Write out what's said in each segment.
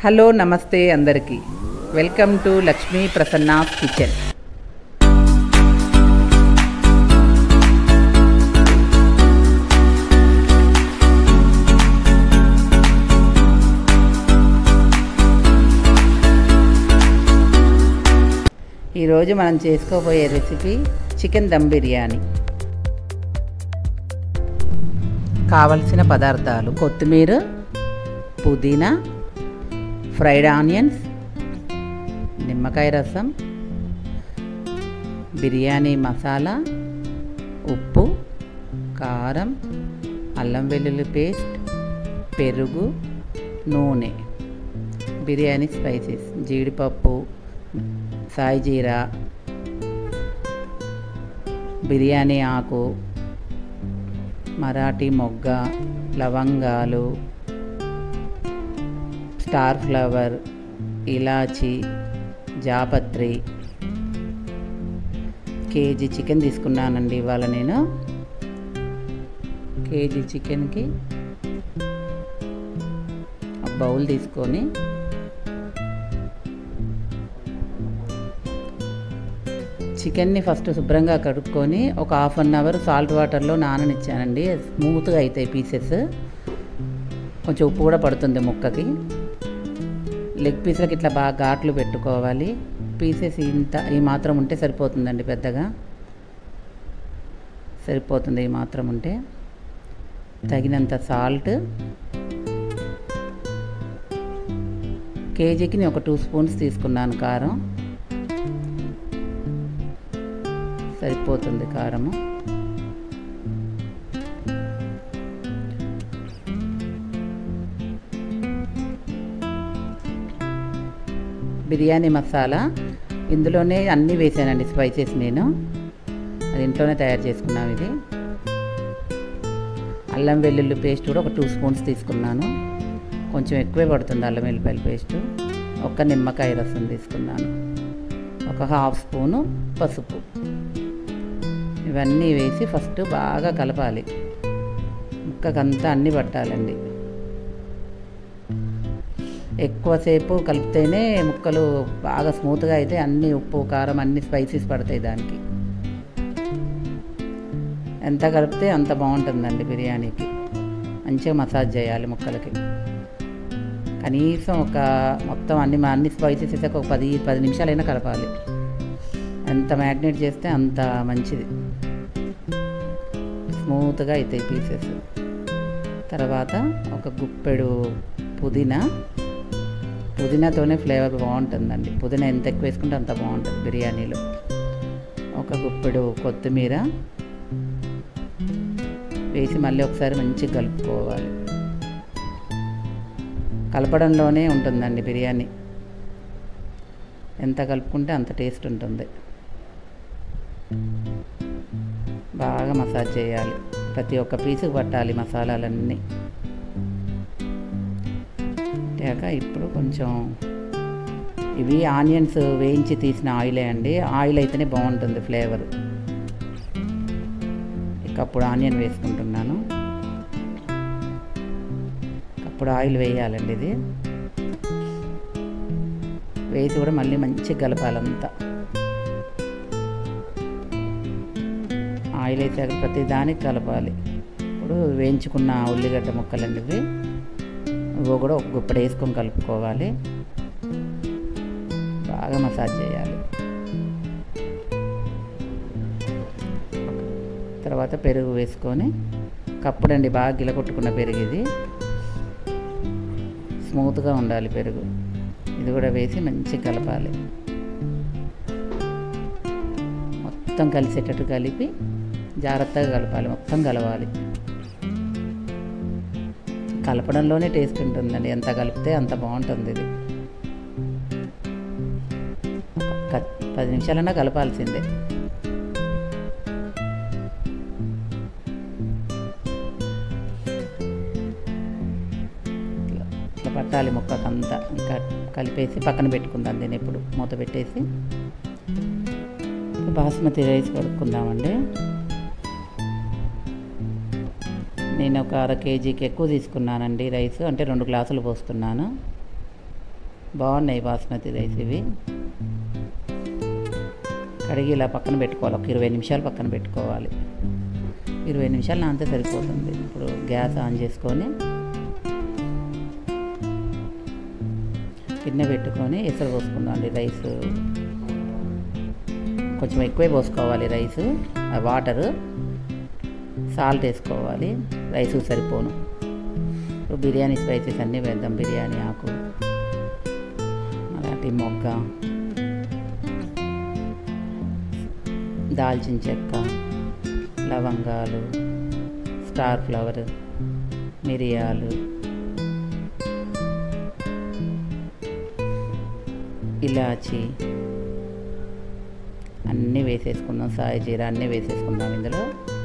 Hello నమస్తే అందరికీ welcome to Lakshmi Prasanna's kitchen ఈరోజు మనం చేసుకోబోయే రెసిపీ చికెన్ దమ్ బిర్యానీ కావలసిన పదార్థాలు కొత్తిమీర పుదీనా ఫ్రైడ్ ఆనియన్స్ నిమ్మకాయ రసం బిర్యానీ మసాలా ఉప్పు కారం అల్లం వెల్లుల్లి పేస్ట్ పెరుగు నూనె బిర్యానీ స్పైసెస్ జీడిపప్పు సాయి జీరా బిర్యానీ ఆకు మరాఠీ మొగ్గ లవంగాలు స్టార్ ఫ్లవర్ ఇలాచి జాపత్రి కేజీ చికెన్ తీసుకున్నానండి ఇవాళ నేను కేజీ చికెన్కి ఒక బౌల్ తీసుకొని చికెన్ని ఫస్ట్ శుభ్రంగా కడుక్కొని ఒక హాఫ్ అన్ అవర్ సాల్ట్ వాటర్లో నాననిచ్చానండి స్మూత్గా అవుతాయి పీసెస్ కొంచెం ఉప్పు కూడా పడుతుంది ముక్కకి లెగ్ పీస్లకి ఇట్లా బాగా ఘాట్లు పెట్టుకోవాలి పీసెస్ ఇంత ఈ మాత్రం ఉంటే సరిపోతుందండి పెద్దగా సరిపోతుంది ఈ మాత్రం ఉంటే తగినంత సాల్ట్ కేజీకి నేను ఒక టూ స్పూన్స్ తీసుకున్నాను కారం సరిపోతుంది కారము బిర్యానీ మసాలా ఇందులోనే అన్నీ వేసానండి స్పైసెస్ నేను అది ఇంట్లోనే తయారు చేసుకున్నాం ఇది అల్లం వెల్లుల్లి పేస్ట్ కూడా ఒక టూ స్పూన్స్ తీసుకున్నాను కొంచెం ఎక్కువే పడుతుంది అల్లం వెల్లిపాయల పేస్ట్ ఒక నిమ్మకాయ రసం తీసుకున్నాను ఒక హాఫ్ స్పూను పసుపు ఇవన్నీ వేసి ఫస్ట్ బాగా కలపాలి ముక్కకంతా అన్నీ పట్టాలండి ఎక్కువసేపు కలిపితేనే ముక్కలు బాగా స్మూత్గా అయితే అన్ని ఉప్పు కారం అన్ని స్పైసీస్ పడతాయి దానికి ఎంత కలిపితే అంత బాగుంటుందండి బిర్యానీకి మంచిగా మసాజ్ చేయాలి ముక్కలకి కనీసం ఒక మొత్తం అన్ని అన్ని స్పైసెస్ వేసాక ఒక పది పది నిమిషాలైనా కలపాలి ఎంత మ్యాగ్నేట్ చేస్తే అంత మంచిది స్మూత్గా అవుతాయి పీసెస్ తర్వాత ఒక గుప్పెడు పుదీనా పుదీనాతోనే ఫ్లేవర్ బాగుంటుందండి పుదీనా ఎంత ఎక్కువ వేసుకుంటే అంత బాగుంటుంది బిర్యానీలో ఒక గుప్పెడు కొత్తిమీర వేసి మళ్ళీ ఒకసారి మంచిగా కలుపుకోవాలి కలపడంలోనే ఉంటుందండి బిర్యానీ ఎంత కలుపుకుంటే అంత టేస్ట్ ఉంటుంది బాగా మసాజ్ చేయాలి ప్రతి ఒక్క పీసుకు పట్టాలి మసాలాలన్నీ పెట్టాక ఇప్పుడు కొంచెం ఇవి ఆనియన్స్ వేయించి తీసిన ఆయిలే అండి ఆయిల్ అయితేనే బాగుంటుంది ఫ్లేవర్ అప్పుడు ఆనియన్ వేసుకుంటున్నాను అప్పుడు ఆయిల్ వేయాలండి ఇది వేసి కూడా మళ్ళీ మంచిగా కలపాలంతా ఆయిల్ వేసాక ప్రతి దానికి కలపాలి ఇప్పుడు వేయించుకున్న ఉల్లిగడ్డ ముక్కలండి ఇవి ఇవి కూడా ఒక గుప్పడి వేసుకొని కలుపుకోవాలి బాగా మసాజ్ చేయాలి తర్వాత పెరుగు వేసుకొని కప్పుడండి బాగా గిలకొట్టుకున్న పెరుగు ఇది స్మూత్గా ఉండాలి పెరుగు ఇది కూడా వేసి మంచిగా కలపాలి మొత్తం కలిసేటట్టు కలిపి జాగ్రత్తగా కలపాలి మొత్తం కలవాలి కలపడంలోనే టేస్ట్ ఉంటుందండి ఎంత కలిపితే అంత బాగుంటుంది ఇది ఒక పది నిమిషాలన్నా కలపాల్సిందే ఇట్లా పట్టాలి ముక్కకంతా ఇంకా కలిపేసి పక్కన పెట్టుకుందాం దీన్ని ఇప్పుడు మూత పెట్టేసి బాస్మతి రైస్ కడుక్కుందామండి నేను ఒక అర కేజీకి ఎక్కువ తీసుకున్నానండి రైస్ అంటే రెండు గ్లాసులు పోస్తున్నాను బాగున్నాయి బాస్మతి రైస్ ఇవి కడిగి ఇలా పక్కన పెట్టుకోవాలి ఒక ఇరవై నిమిషాలు పక్కన పెట్టుకోవాలి ఇరవై నిమిషాలు నాంతే సరిపోతుంది ఇప్పుడు గ్యాస్ ఆన్ చేసుకొని గిన్నె పెట్టుకొని ఎసరు పోసుకుందామండి రైస్ కొంచెం ఎక్కువే పోసుకోవాలి రైస్ వాటరు సాల్ట్ వేసుకోవాలి రైస్ సరిపోను ఇప్పుడు బిర్యానీ స్పైసెస్ అన్నీ వేద్దాం బిర్యానీ ఆకు అలాంటి మొగ్గ దాల్చిన చెక్క లవంగాలు స్టార్ ఫ్లవర్ మిరియాలు ఇలాచి అన్నీ వేసేసుకుందాం సాయి జీర అన్నీ వేసేసుకుందాం ఇందులో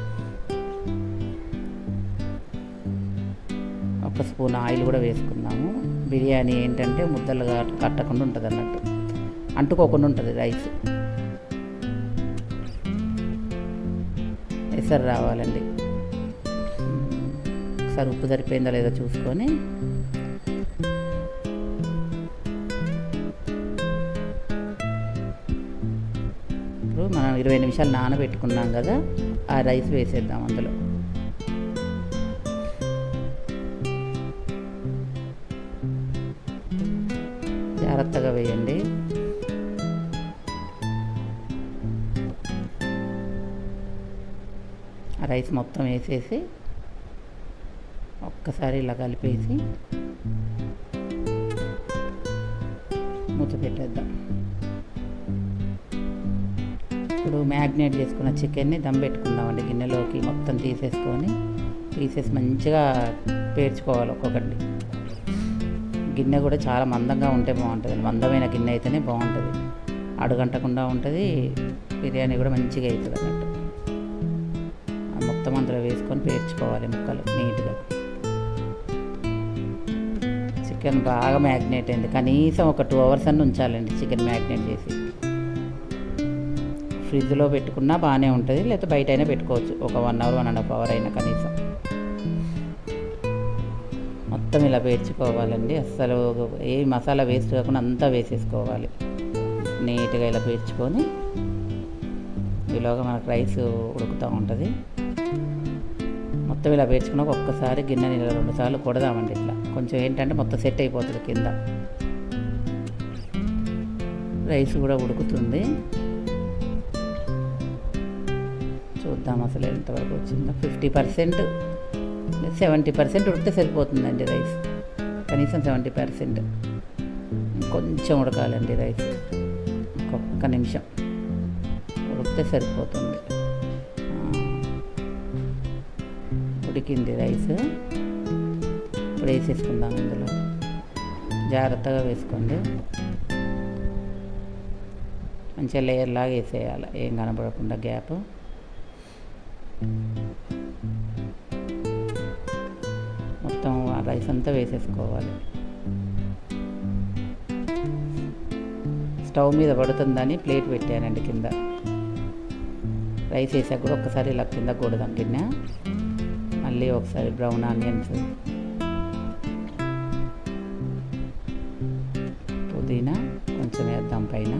ఒక స్పూన్ ఆయిల్ కూడా వేసుకుందాము బిర్యానీ ఏంటంటే ముద్దలుగా కట్టకుండా ఉంటుంది అన్నట్టు అంటుకోకుండా ఉంటుంది రైస్ ఎసరు రావాలండి ఒకసారి ఉప్పు సరిపోయిందో లేదో చూసుకొని ఇప్పుడు మనం ఇరవై నిమిషాలు నానబెట్టుకున్నాం కదా ఆ రైస్ వేసేద్దాం అందులో జాగ్రత్తగా వేయండి ఆ రైస్ మొత్తం వేసేసి ఒక్కసారి ఇలా కలిపేసి మూత పెట్టేద్దాం ఇప్పుడు మ్యాగ్నేట్ చేసుకున్న చికెన్ని దమ్ పెట్టుకుందామండి గిన్నెలోకి మొత్తం తీసేసుకొని పీసెస్ మంచిగా పేర్చుకోవాలి ఒక్కొక్కటి గిన్నె కూడా చాలా మందంగా ఉంటే బాగుంటుంది మందమైన గిన్నె అయితేనే బాగుంటుంది అడుగంటకుండా ఉంటుంది బిర్యానీ కూడా మంచిగా అవుతుంది అన్నట్టు ఆ మొత్తం అందులో వేసుకొని పేర్చుకోవాలి ముక్కలు నీట్గా చికెన్ బాగా మ్యాగ్నేట్ అయింది కనీసం ఒక టూ అవర్స్ అన్న ఉంచాలండి చికెన్ మ్యాగ్నేట్ చేసి ఫ్రిడ్జ్లో పెట్టుకున్నా బాగానే ఉంటుంది లేకపోతే బయట అయినా పెట్టుకోవచ్చు ఒక one hour one and half hour అయినా కనీసం మొత్తం ఇలా పేర్చుకోవాలండి అస్సలు ఏ మసాలా వేస్ట్ కాకుండా అంతా వేసేసుకోవాలి నీట్గా ఇలా పేర్చుకొని ఈలోగా మనకు రైస్ ఉడుకుతూ ఉంటుంది మొత్తం ఇలా పేర్చుకున్నాక ఒక్కసారి గిన్నెని ఇలా రెండు సార్లు కొడదామండి ఇట్లా కొంచెం ఏంటంటే మొత్తం సెట్ అయిపోతుంది కింద రైస్ కూడా ఉడుకుతుంది చూద్దాం అసలు ఎంతవరకు వచ్చిందో ఫిఫ్టీ పర్సెంట్ సెవెంటీ పర్సెంట్ ఉడికితే సరిపోతుందండి రైస్ కనీసం సెవెంటీ పర్సెంట్ కొంచెం ఉడకాలండి రైస్ ఒక్క నిమిషం ఉడికితే సరిపోతుంది ఉడికింది రైస్ ఇప్పుడు వేసేసుకుందాం ఇందులో జాగ్రత్తగా వేసుకోండి మంచిగా లేయర్ లాగా వేసేయాలి ఏం కనపడకుండా గ్యాప్ మొత్తం ఆ రైస్ అంతా వేసేసుకోవాలి స్టవ్ మీద పడుతుందని ప్లేట్ పెట్టానండి కింద రైస్ వేసాక కూడా ఒక్కసారి ఇలా కింద కూడదాం గిన్నె మళ్ళీ ఒకసారి బ్రౌన్ ఆనియన్స్ పుదీనా కొంచెం వేద్దాం పైన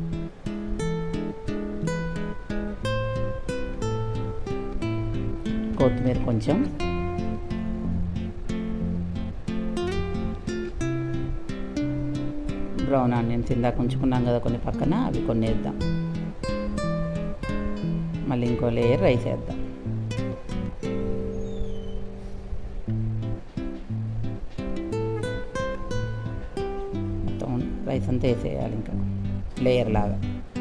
కొత్తిమీర కొంచెం బ్రౌన్ ఆనియన్స్ ఇందాక ఉంచుకున్నాం కదా కొన్ని పక్కన అవి కొన్ని వేద్దాం మళ్ళీ ఇంకో లేయర్ రైస్ వేద్దాం మొత్తం రైస్ అంతా వేసేయాలి ఇంకా లేయర్ లాగా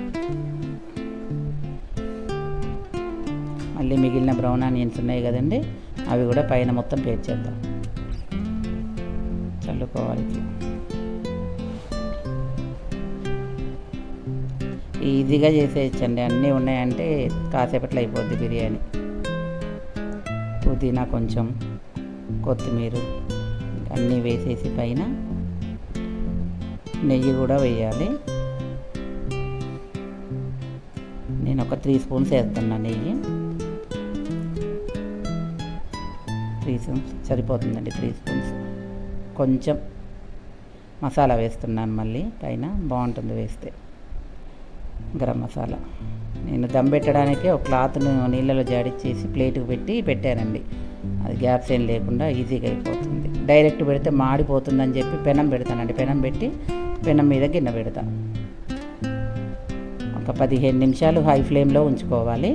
మళ్ళీ మిగిలిన బ్రౌన్ ఆనియన్స్ ఉన్నాయి కదండి అవి కూడా పైన మొత్తం పేర్చేద్దాం చల్లుకోవాలి ఇట్లా ఈజీగా చేసేయచ్చండి అన్నీ ఉన్నాయంటే కాసేపట్లో అయిపోద్ది బిర్యానీ పుదీనా కొంచెం కొత్తిమీర అన్నీ వేసేసి పైన నెయ్యి కూడా వేయాలి నేను ఒక త్రీ స్పూన్స్ వేస్తున్నా నెయ్యి త్రీ స్పూన్స్ సరిపోతుందండి త్రీ స్పూన్స్ కొంచెం మసాలా వేస్తున్నాను మళ్ళీ పైన బాగుంటుంది వేస్తే గరం మసాలా నేను దమ్ పెట్టడానికి ఒక క్లాత్ను నీళ్ళలో జాడిచ్చేసి ప్లేట్కి పెట్టి పెట్టానండి అది గ్యాప్స్ ఏం లేకుండా ఈజీగా అయిపోతుంది డైరెక్ట్ పెడితే మాడిపోతుందని చెప్పి పెనం పెడతానండి పెనం పెట్టి పెనం మీద గిన్నె పెడతా ఒక పదిహేను నిమిషాలు హై ఫ్లేమ్లో ఉంచుకోవాలి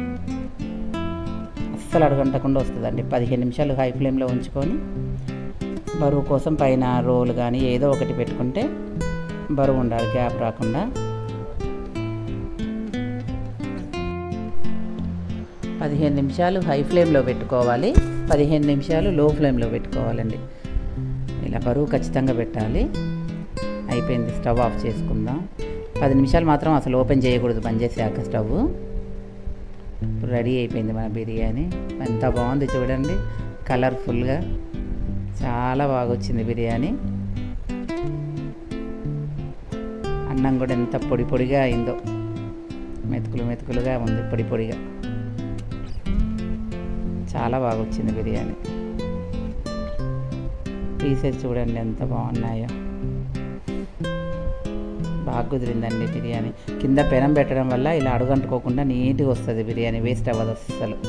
అస్సలు అడగంటకుండా వస్తుందండి పదిహేను నిమిషాలు హై ఫ్లేమ్లో ఉంచుకొని బరువు కోసం పైన రోల్ కానీ ఏదో ఒకటి పెట్టుకుంటే బరువు ఉండాలి గ్యాప్ రాకుండా పదిహేను నిమిషాలు హై ఫ్లేమ్లో పెట్టుకోవాలి పదిహేను నిమిషాలు లో ఫ్లేమ్లో పెట్టుకోవాలండి ఇలా బరువు ఖచ్చితంగా పెట్టాలి అయిపోయింది స్టవ్ ఆఫ్ చేసుకుందాం పది నిమిషాలు మాత్రం అసలు ఓపెన్ చేయకూడదు బంద్ చేసాక స్టవ్ ఇప్పుడు రెడీ అయిపోయింది మన బిర్యానీ ఎంత బాగుంది చూడండి కలర్ఫుల్గా చాలా బాగా వచ్చింది బిర్యానీ అన్నం కూడా ఎంత పొడి పొడిగా అయిందో మెతుకులు మెతుకులుగా ఉంది పొడి పొడిగా చాలా బాగా వచ్చింది బిర్యానీ పీసెస్ చూడండి ఎంత బాగున్నాయో బాగా కుదిరిందండి బిర్యానీ కింద పెనం పెట్టడం వల్ల ఇలా అడుగంటుకోకుండా నీట్గా వస్తుంది బిర్యానీ వేస్ట్ అవ్వదు అస్సలు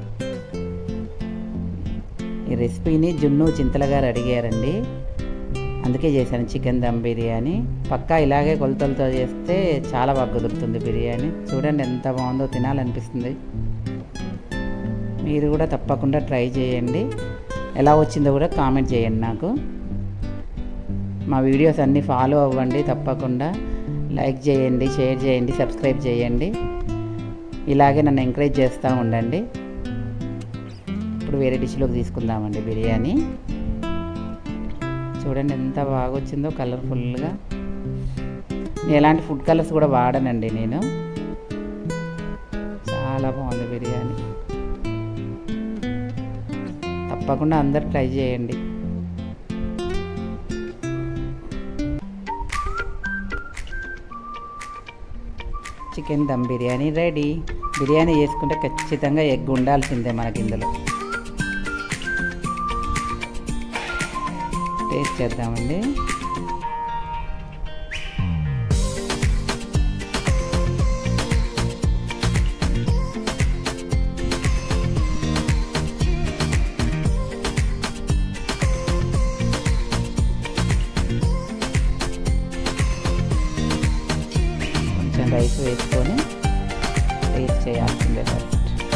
ఈ రెసిపీని జున్ను చింతల గారు అడిగారండి అందుకే చేశాను చికెన్ దమ్ బిర్యానీ పక్కా ఇలాగే కొలతలతో చేస్తే చాలా బాగా కుదురుతుంది బిర్యానీ చూడండి ఎంత బాగుందో తినాలనిపిస్తుంది మీరు కూడా తప్పకుండా ట్రై చేయండి ఎలా వచ్చిందో కూడా కామెంట్ చేయండి నాకు మా వీడియోస్ అన్నీ ఫాలో అవ్వండి తప్పకుండా లైక్ చేయండి షేర్ చేయండి సబ్స్క్రైబ్ చేయండి ఇలాగే నన్ను ఎంకరేజ్ చేస్తూ ఉండండి ఇప్పుడు వేరే డిష్లోకి తీసుకుందామండి బిర్యానీ చూడండి ఎంత బాగా వచ్చిందో కలర్ఫుల్గా ఎలాంటి ఫుడ్ కలర్స్ కూడా వాడనండి నేను చాలా బాగుంది బిర్యానీ తప్పకుండా అందరు ట్రై చేయండి చికెన్ దమ్ బిర్యానీ రెడీ బిర్యానీ చేసుకుంటే ఖచ్చితంగా ఎగ్ ఉండాల్సిందే మనకి ఇందులో టేస్ట్ చేద్దామండి కొంచెం రైస్ వేసుకొని టేస్ట్ చేయాల్సిందే ఫస్ట్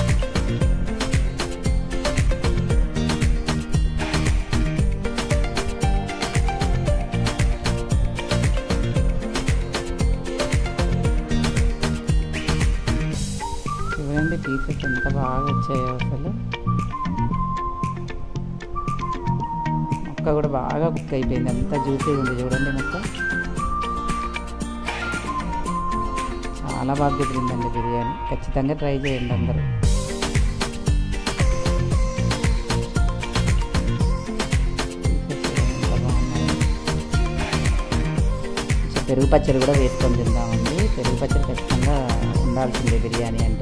చూడండి పీసెస్ ఎంత బాగా వచ్చాయో అసలు ముక్క కూడా బాగా కుక్ అయిపోయింది అంత జ్యూసీ ఉంది చూడండి ముక్క చాలా బాగా కుదిరిందండి బిర్యానీ ఖచ్చితంగా ట్రై చేయండి అందరూ ఎంత బాగున్నాయో. కొంచెం పెరుగు పచ్చడి కూడా వేసుకొని తిందామండి పెరుగు పచ్చడి ఖచ్చితంగా ఉండాల్సిందే బిర్యానీ అంటే